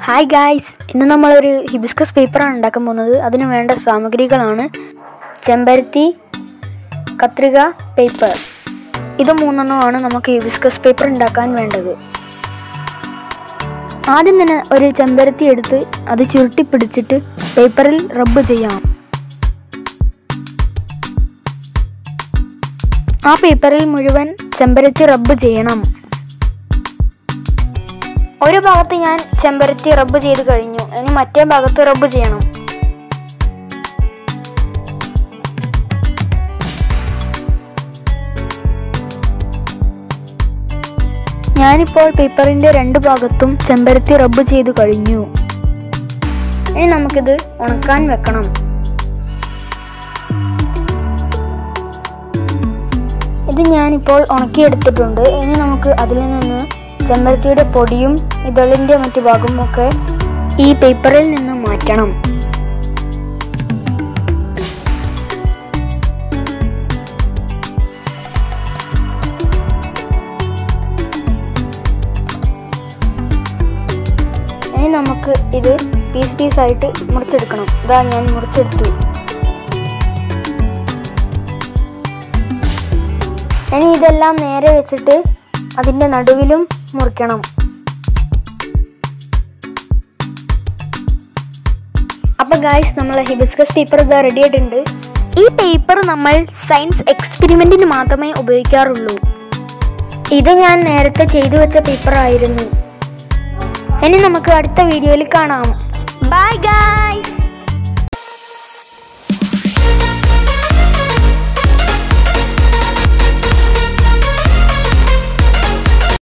hi guys ഇന്ന് നമ്മളൊരു hibiscus പേപ്പറാണ് ഉണ്ടാക്കാൻ പോകുന്നത് അതിന് വേണ്ട സാമഗ്രികളാണ് ചെമ്പരത്തി കത്രിക പേപ്പർ ഇത് മൂന്നെണ്ണമാണ് നമുക്ക് ഹിബിസ്കസ് പേപ്പർ ഉണ്ടാക്കാൻ വേണ്ടത് ആദ്യം തന്നെ ഒരു ചെമ്പരത്തി എടുത്ത് അത് ചുരുട്ടി പിടിച്ചിട്ട് പേപ്പറിൽ റബ്ബ് ചെയ്യാം ആ പേപ്പറിൽ മുഴുവൻ ചെമ്പരത്തി റബ്ബ് ചെയ്യണം ഒരു ഭാഗത്ത് ഞാൻ ചെമ്പരത്തി റബ്ബ് ചെയ്ത് കഴിഞ്ഞു ഇനി മറ്റേ ഭാഗത്ത് റബ്ബ് ചെയ്യണം ഞാനിപ്പോൾ പേപ്പറിന്റെ രണ്ട് ഭാഗത്തും ചെമ്പരത്തി റബ്ബ് ചെയ്ത് കഴിഞ്ഞു ഇനി നമുക്കിത് ഉണക്കാൻ വെക്കണം ഇത് ഞാനിപ്പോൾ ഉണക്കിയെടുത്തിട്ടുണ്ട് ഇനി നമുക്ക് അതിൽ നിന്ന് ചെമ്പരത്തിയുടെ പൊടിയും ഇതളിൻ്റെ മറ്റു ഭാഗവും ഒക്കെ ഈ പേപ്പറിൽ നിന്ന് മാറ്റണം ഇനി നമുക്ക് ഇത് പീസ് പീസായിട്ട് മുറിച്ചെടുക്കണം ഇതാ ഞാൻ മുറിച്ചെടുത്തു ഇനി ഇതെല്ലാം നേരെ വെച്ചിട്ട് അതിൻ്റെ നടുവിലും മുറിക്കണം അപ്പോൾ ഗായ്സ് നമ്മളെ ഹിബിസ്കസ് പേപ്പർ ഇതാ റെഡി ആയിട്ടുണ്ട് ഈ പേപ്പർ നമ്മൾ സയൻസ് എക്സ്പെരിമെൻറ്റിന് മാത്രമേ ഉപയോഗിക്കാറുള്ളൂ ഇത് ഞാൻ നേരത്തെ ചെയ്തു വെച്ച പേപ്പർ ആയിരുന്നു ഇനി നമുക്ക് അടുത്ത വീഡിയോയിൽ കാണാം ബൈ ഗായ്സ്